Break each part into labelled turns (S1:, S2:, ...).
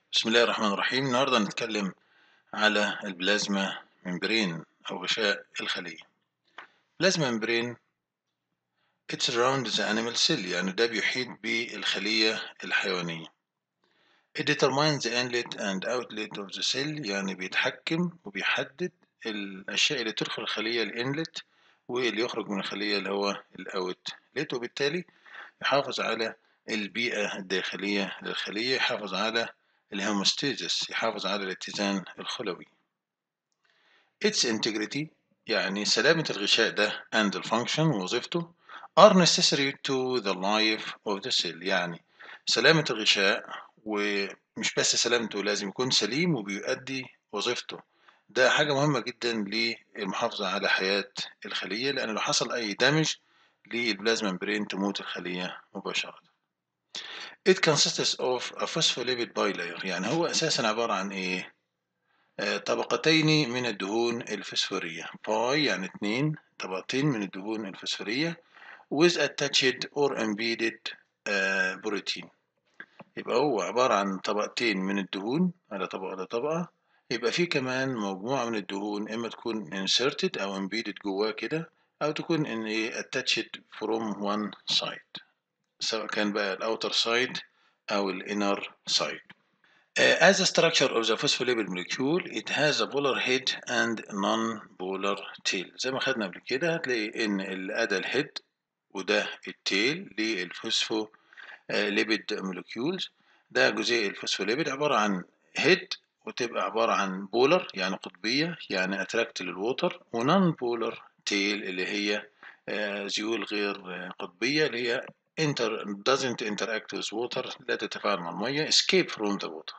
S1: بسم الله الرحمن الرحيم النهاردة هنتكلم على البلازما ممبرين أو غشاء الخلية بلازما ممبرين It surrounds the animal cell يعني ده بيحيط بالخلية الحيوانية It determines the inlet and outlet of the cell يعني بيتحكم وبيحدد الأشياء اللي تدخل الخلية الانلت واللي يخرج من الخلية اللي هو الاوتلت وبالتالي يحافظ على البيئة الداخلية للخلية يحافظ على الهوموستيزس يحافظ على الاتزان الخلوي its integrity يعني سلامة الغشاء ده and the function ووظيفته are necessary to the life of the cell يعني سلامة الغشاء ومش بس سلامته لازم يكون سليم وبيؤدي وظيفته ده حاجة مهمة جدا للمحافظة على حياة الخلية لأن لو حصل أي دمج للبلازما ممبرين تموت الخلية مباشرة It consists of a phospholipid bilayer يعني هو أساسا عبارة عن إيه؟ آه طبقتين من الدهون الفسفورية باي يعني اتنين طبقتين من الدهون الفسفورية with attached or embedded آه protein يبقى هو عبارة عن طبقتين من الدهون على طبقة على طبقة يبقى فيه كمان مجموعة من الدهون إما تكون inserted أو embedded جواه كده أو تكون in إيه attached from one side سواء كان بقى الأوتر سايد أو الإنر سايد. Uh, as a structure of the phospholipid molecule, it has a polar head and non-polar tail. زي ما خدنا قبل كده هتلاقي إن الأدا الهيد وده التيل للفوسفو ليبيد مولكيولز ده جزيء الفوسفوليبيد عبارة عن هيد وتبقى عبارة عن بولر يعني قطبية يعني اتراكت للووتر ونون بولر تيل اللي هي ذيول غير قطبية اللي هي inter doesn't interact with water لا تتفاعل مع المية escape from the water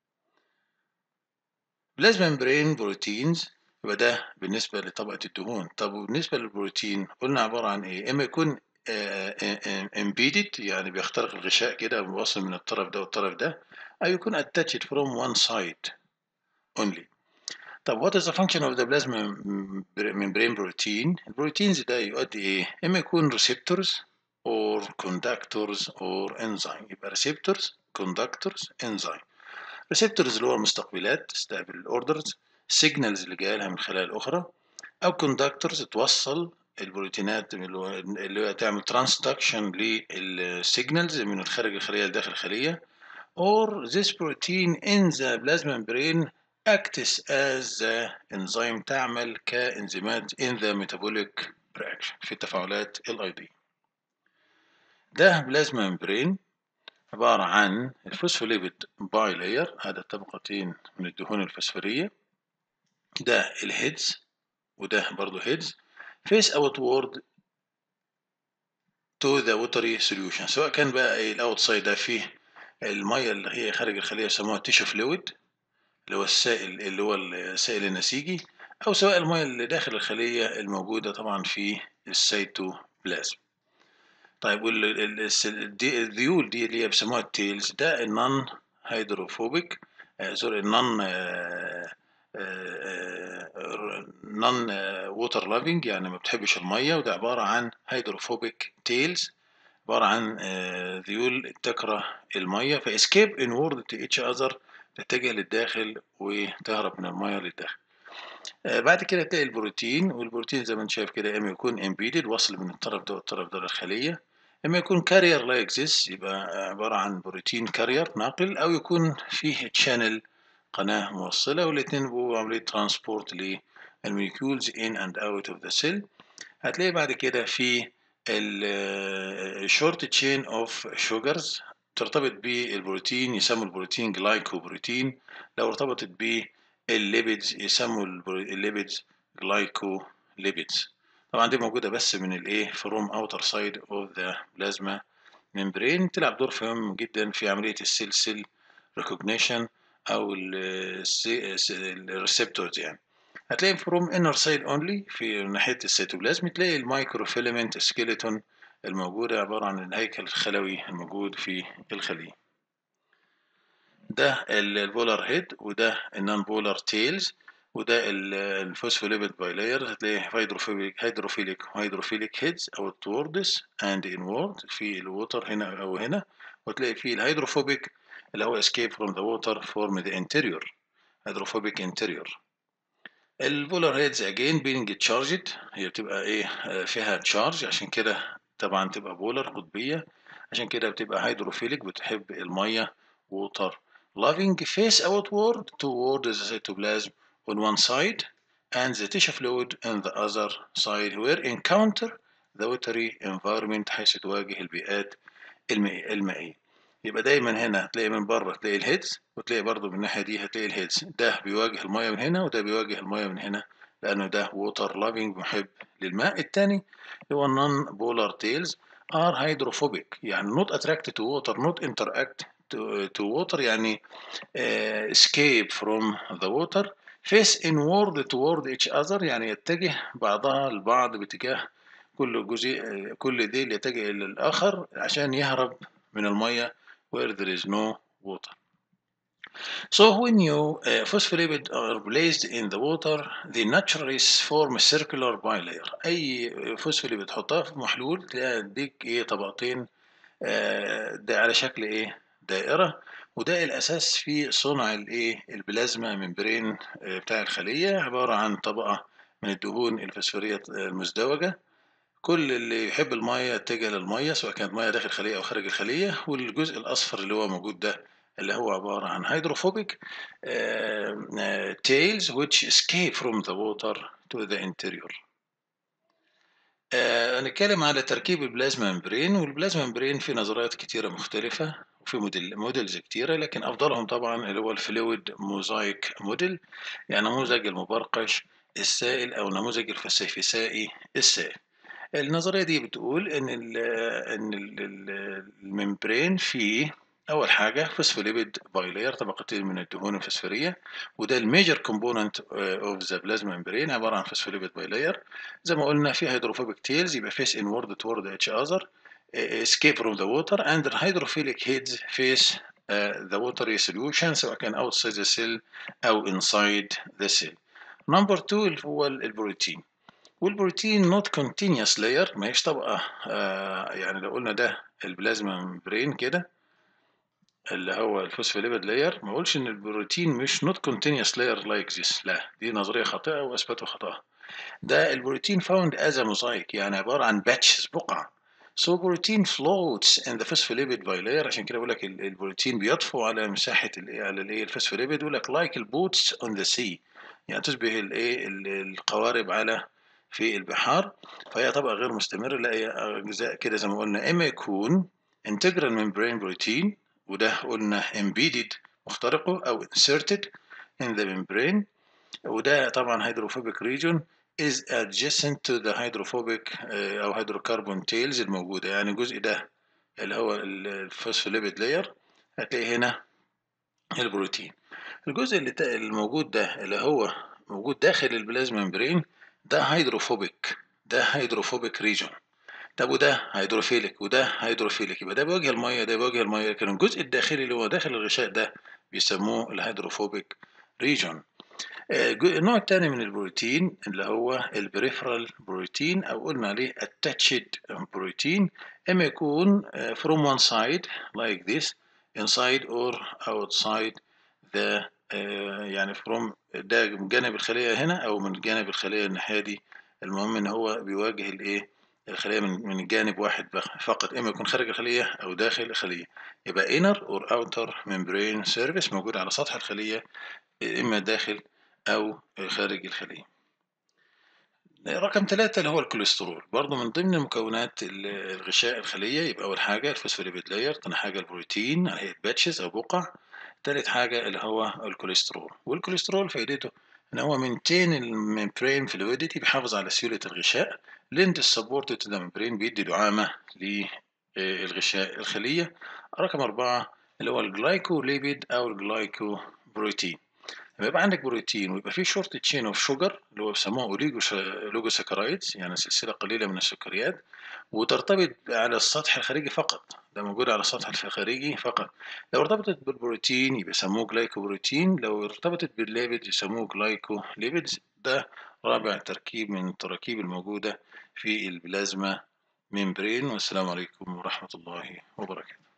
S1: plasma membrane proteins يبقى ده بالنسبة لطبقة الدهون طب وبالنسبة للبروتين قلنا عبارة عن ايه اما يكون embedded يعني بيخترق الغشاء كده ويوصل من الطرف ده والطرف ده أو يكون attached from one side only طب what is the function of the plasma membrane protein البروتينز ده يؤدي ايه اما يكون receptors or conductors or enzyme يبقى receptors conductors enzyme receptors اللي هو المستقبلات تستقبل الاوردرز signals اللي جايه لها من الخلايا الاخرى او conductors توصل البروتينات اللي هو تعمل transduction للسيجنالز من الخارج الخليه لداخل الخليه or this protein in the plasma membrane acts as the enzyme تعمل كانزيمات in the metabolic reaction في التفاعلات الايضيه ده بلازما ممبرين عبارة عن الفوسفوليبيد باي لاير هذا طبقتين من الدهون الفسفورية ده الهيدز وده برضو هيدز فيس outward to the watery solution سواء كان بقى الاوت سايد ده فيه المية اللي هي خارج الخلية يسموها تيشو فلويد اللي هو السائل اللي هو السائل النسيجي أو سواء المية اللي داخل الخلية الموجودة طبعا في السيتوبلازم طيب والذيول دي اللي هي بيسموها التيلز ده النون هيدروفوبيك سوري النون نون ووتر لافينج يعني ما بتحبش الميه وده عباره عن هيدروفوبيك تيلز عباره عن ذيول تكره الميه فاسكيب ان وورد تو اتش اذر تتجه للداخل وتهرب من الميه للداخل بعد كده تلاقي البروتين والبروتين زي ما انت شايف كده اما يكون امبيدد وصل من الطرف ده والطرف ده للخليه اما يكون كارير لا اكزيست يبقى عباره عن بروتين كارير ناقل او يكون فيه تشانل قناه موصله والاثنين بيبقوا عمليه ترانسبورت للموليكيولز ان اند اوت اوف ذا سيل هتلاقي بعد كده في الشورت تشين اوف شوجرز ترتبط بالبروتين يسموا البروتين جلايكوبروتين لو ارتبطت بالليبيدز يسموا الليبيدز جلايكوليبيدز طبعا دي موجودة بس من الايه فروم اوتر سايد اوف ذا بلازما ممبرين تلعب دور مهم جدا في عملية السيل سيل ريكوجنيشن او الريسبتورز يعني هتلاقي فروم انر سايد اونلي في ناحية السيتوبلازم تلاقي المايكروفيلامنت سكيلتون الموجودة عبارة عن الهيكل الخلوي الموجود في الخلية ده البولار هيد وده النون بولار تيلز وده الفوسفوليبيد بايلاير هتلاقي هيدروفيليك هيدروفيليك هيدروفيليك هيدز او توردس اند انورد في الووتر هنا او هنا وتلاقي فيه الهيدروفوبيك اللي هو escape from the water form the interior hydrophobic interior البولار هيدز again being charged هي بتبقى ايه فيها تشارج عشان كده طبعا تبقى بولر قطبية عشان كده بتبقى هيدروفيليك بتحب المية water loving face outward toward the cytoplasm on one side and the tissue fluid on the other side where encounter the watery environment حيث تواجه البيئات المائية يبقى دايما هنا هتلاقي من بره تلاقي الهيدز وتلاقي برضو من الناحية دي هتلاقي الهيدز ده بيواجه المية من هنا وده بيواجه المية من هنا لأنه ده ووتر لافينج محب للماء التاني هو النون بولار تيلز are hydrophobic يعني not attracted to water not interact to, to water يعني uh, escape from the water face inward toward each other يعني يتجه بعضها البعض باتجاه كل جزء كل ذيل يتجه إلى الآخر عشان يهرب من المية where there is no water. So when you uh, phospholipid are placed in the water, they naturally form a circular bilayer. أي فوسفوليبيد تحطها في محلول تديك إيه طبقتين آه ده على شكل إيه دائرة وده الأساس في صنع الإيه البلازما ممبرين آه بتاع الخلية عبارة عن طبقة من الدهون الفسفورية المزدوجة كل اللي يحب المية يتجه للمية سواء كانت مية داخل الخلية أو خارج الخلية والجزء الأصفر اللي هو موجود ده اللي هو عبارة عن hydrophobic uh, uh, tails which escape from the water to the interior. uh, نتكلم على تركيب البلازما ممبرين والبلازما ممبرين في نظريات كتيرة مختلفة وفي موديل موديلز كتيرة لكن أفضلهم طبعا اللي هو الفلويد موزايك موديل يعني نموذج المبرقش السائل أو نموذج الفسيفسائي السائل. النظريه دي بتقول ان ال ان ال الممبرين فيه اول حاجه فوسفوليبيد بايلير طبقتين من الدهون الفسفوريه وده الميجر كومبوننت اوف ذا بلازما ممبرين عباره عن فوسفوليبيد بايلير زي ما قلنا في هيدروفوبيك تيلز يبقى فيس انورد تورد اتش اذر escape from the water and the hydrophilic heads face uh, the watery solution سواء كان outside the cell او inside the cell. نمبر 2 هو البروتين والبروتين نوت كونتينيوس لاير ما هيش طبقه آه يعني لو قلنا ده البلازما ممبرين كده اللي هو الفوسفوليبيد لاير ما اقولش ان البروتين مش نوت كونتينيوس لاير لايك ذيس لا دي نظريه خاطئه واثبتوا خطاها ده البروتين فاوند از موزايك يعني عباره عن باتشز بقع So protein floats in the phospholipid bilayer عشان كده بقول لك البروتين بيطفو على مساحة على الايه الفوسفوليبيد يقول لك like البوتس on the sea يعني تشبه الايه القوارب على في البحار فهي طبقة غير مستمرة لا هي أجزاء كده زي ما قلنا إما يكون integral membrane protein وده قلنا embedded مخترقه أو inserted in the membrane وده طبعا hydrophobic region is adjacent to the hydrophobic أو hydrocarbon tails الموجودة يعني الجزء ده اللي هو الفوسفوليبيد لاير هتلاقي هنا البروتين الجزء اللي الموجود ده اللي هو موجود داخل البلازما ممبرين ده هيدروفوبيك ده هيدروفوبيك ريجون طب وده هيدروفيليك وده هيدروفيليك يبقى ده بيواجه الميه ده بيواجه الميه لكن الجزء الداخلي اللي هو داخل الغشاء ده بيسموه الهيدروفوبيك ريجون النوع الثاني من البروتين اللي هو البريفرال بروتين او قلنا عليه attached بروتين اما يكون from one side like this inside or outside the يعني from ده من جانب الخلية هنا أو من جانب الخلية الناحية دي المهم إن هو بيواجه الإيه الخلية من من جانب واحد فقط إما يكون خارج الخلية أو داخل الخلية يبقى inner or outer membrane surface موجود على سطح الخلية إما داخل أو خارج الخلية رقم ثلاثة اللي هو الكوليسترول برضه من ضمن مكونات الغشاء الخلية يبقى أول حاجة الفوسفوليبيد لاير تاني حاجة البروتين على هيئة باتشز أو بقع تالت حاجة اللي هو الكوليسترول والكوليسترول فائدته إن هو مينتين الممبرين فلويديتي بيحافظ على سيولة الغشاء ليند السبورت تو ذا ممبرين بيدي دعامة للغشاء الخلية رقم أربعة اللي هو الجلايكوليبيد أو الجلايكو بروتين لما يبقى عندك بروتين ويبقى فيه شورت تشين اوف شوجر اللي هو بيسموه اوليجوساكرايدز يعني سلسله قليله من السكريات وترتبط على السطح الخارجي فقط ده موجود على السطح الخارجي فقط لو ارتبطت بالبروتين يبقى يسموه جلايكوبروتين لو ارتبطت بالليبيد يسموه جلايكوليبيدز ده رابع تركيب من التراكيب الموجوده في البلازما ممبرين والسلام عليكم ورحمه الله وبركاته